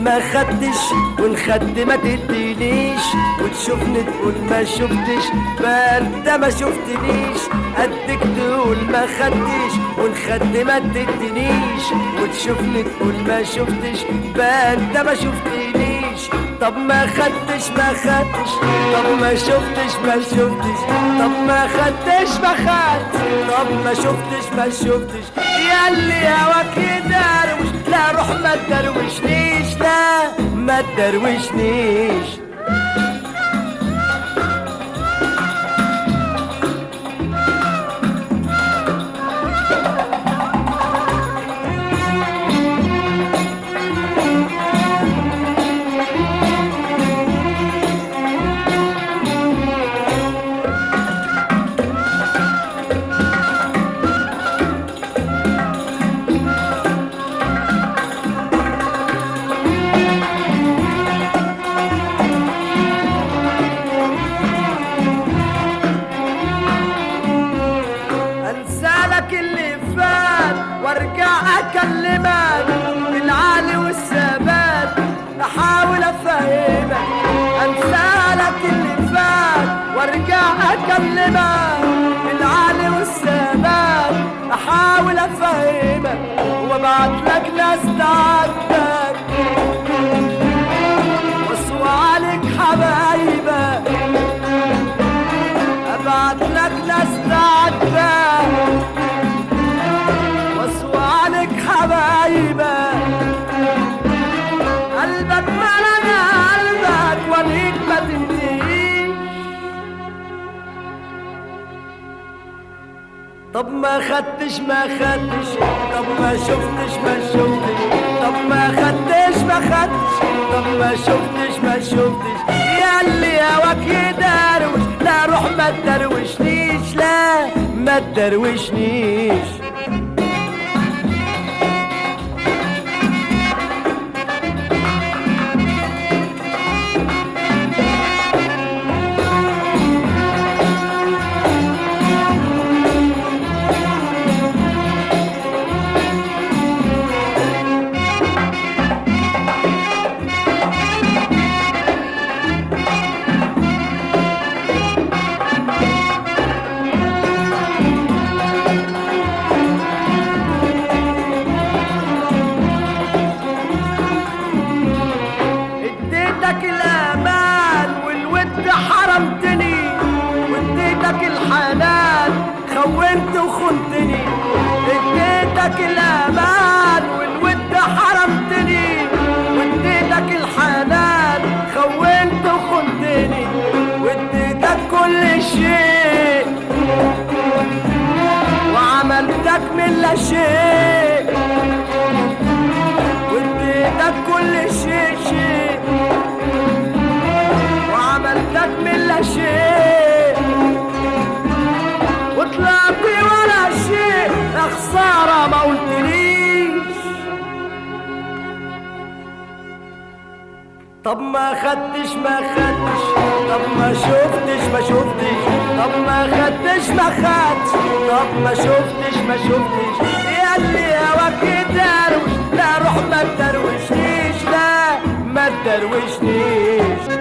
ما خدتش وان خدت ما تدينيش وتشوفني تقول ما شفتش بقى انت ما شفتنيش قدك تقول ما خدتش وان خدت ما تدينيش وتشوفني تقول ما شفتش بقى انت ما شفتنيش طب ما خدتش ما خدتش طب ما شفتش ما شفتش طب ما خدتش ما خدتش طب ما شفتش ما شفتش يا اللي هواك يدروش لا روح ما تدروشنيش لا ما تدروشنيش انسالك اللي فات وارجع اكلمك بالعالي والثبات احاول افهمك انسالك اللي فات وارجع اكلمك بالعالي والثبات احاول افهمك وابعت لك ناس تعاتبك واسوى عليك حبايبك ابعت لك ناس تعاتبك واسوى عليك حبايبك قلبك ملنا قلبك وليك ما تنتهيش طب ما خدتش ما خدتش طب ما شفتش ما شفتش طب ما خدتش ما خدتش طب ما شفتش ما شفتش يا اللي هواك يدروش لا روح ما تدروشنيش لا ما تدروشنيش اديتك الامان والود حرمتني واديتك الحنان خونت وخنتني اديتك الامان والود حرمتني واديتك الحنان خونت وخنتني واديتك كل شيء وعملتك من لا شيء واديتك كل شيء شيء وعملتك من لا شيء وطلعت ولا شيء يا خسارة ما قلتليش طب ما خدتش ما خدتش طب ما شفتش ما شفتش طب ما خدتش ما خدتش طب ما شفتش ما شفتش يا اللي هواك يدروش لا روح ما تدروشنيش لا ما تدروشنيش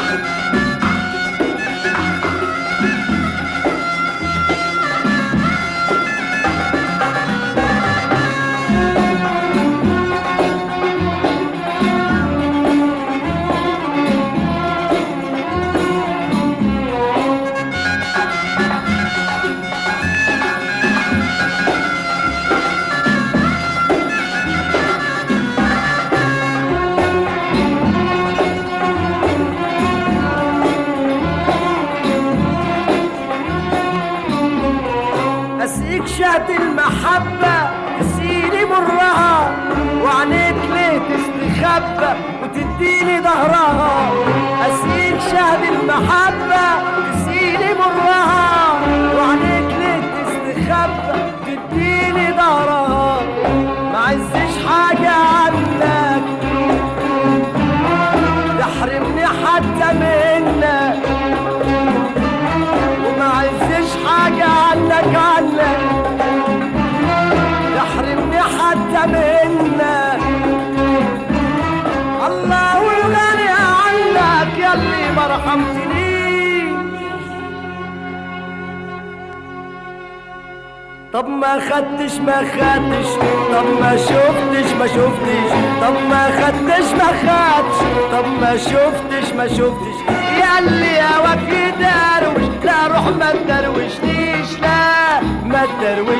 أسقيك شهد المحبة تسقيني مرها وعينيك ليه تستخبى وتديني ظهرها أسقيك شهد المحبة تسقيني مرها وعينيك ليه تستخبى وتديني ظهرها ما عزش حاجة عنك تحرمني حتى منك وما عزش حاجة عنك عنك تحرمني حتى منك رحمتنيش طب ما خدتش ما خدتش طب ما شفتش ما شفتش طب ما خدتش ما خدتش طب ما شفتش ما شفتش يا اللي يا وكي دروش لا روح ما تدروشنيش لا ما تدروشنيش